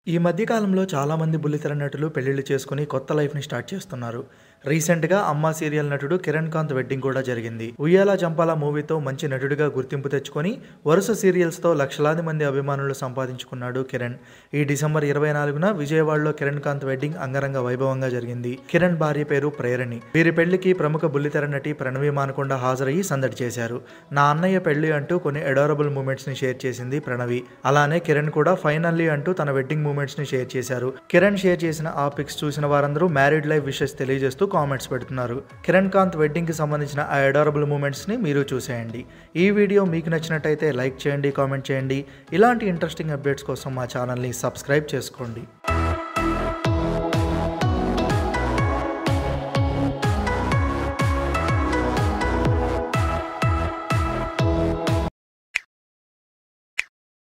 ఈ మధ్యకాలంలో చాలామంది బుల్లితెర నటులు పెళ్లిళ్ళు చేసుకుని కొత్త లైఫ్ని స్టార్ట్ చేస్తున్నారు రీసెంట్గా అమ్మ సీరియల్ నటుడు కిరణ్ కాంత్ వెడ్డింగ్ కూడా జరిగింది ఉయ్యాల చంపాల మూవీతో మంచి నటుడిగా గుర్తింపు తెచ్చుకొని వరుస సీరియల్స్తో లక్షలాది మంది అభిమానులు సంపాదించుకున్నాడు కిరణ్ ఈ డిసెంబర్ ఇరవై నాలుగున విజయవాడలో కిరణ్ కాంత్ వెడ్డింగ్ అంగరంగ వైభవంగా జరిగింది కిరణ్ భార్య పేరు ప్రేరణి వీరి పెళ్లికి ప్రముఖ బుల్లితెర నటి ప్రణవి మానకొండ హాజరయ్యి సందడి చేశారు నా అన్నయ్య పెళ్లి అంటూ కొన్ని అడారబుల్ మూమెంట్స్ ని షేర్ చేసింది ప్రణవి అలానే కిరణ్ కూడా ఫైనల్లీ అంటూ తన వెడ్డింగ్ మూమెంట్స్ ని షేర్ చేశారు కిరణ్ షేర్ చేసిన ఆ పిక్స్ చూసిన వారందరూ మ్యారీడ్ లైఫ్ విషెస్ తెలియజేస్తూ కామెంట్స్ పెడుతున్నారు కిరణ్ కాంత్ వెడ్డింగ్ కి సంబంధించిన ఆ అడారబుల్ మూమెంట్స్ ని మీరు చూసేయండి ఈ వీడియో మీకు నచ్చినట్టయితే లైక్ చేయండి కామెంట్ చేయండి ఇలాంటి ఇంట్రెస్టింగ్ అప్డేట్స్ కోసం మా ఛానల్ని సబ్స్క్రైబ్ చేసుకోండి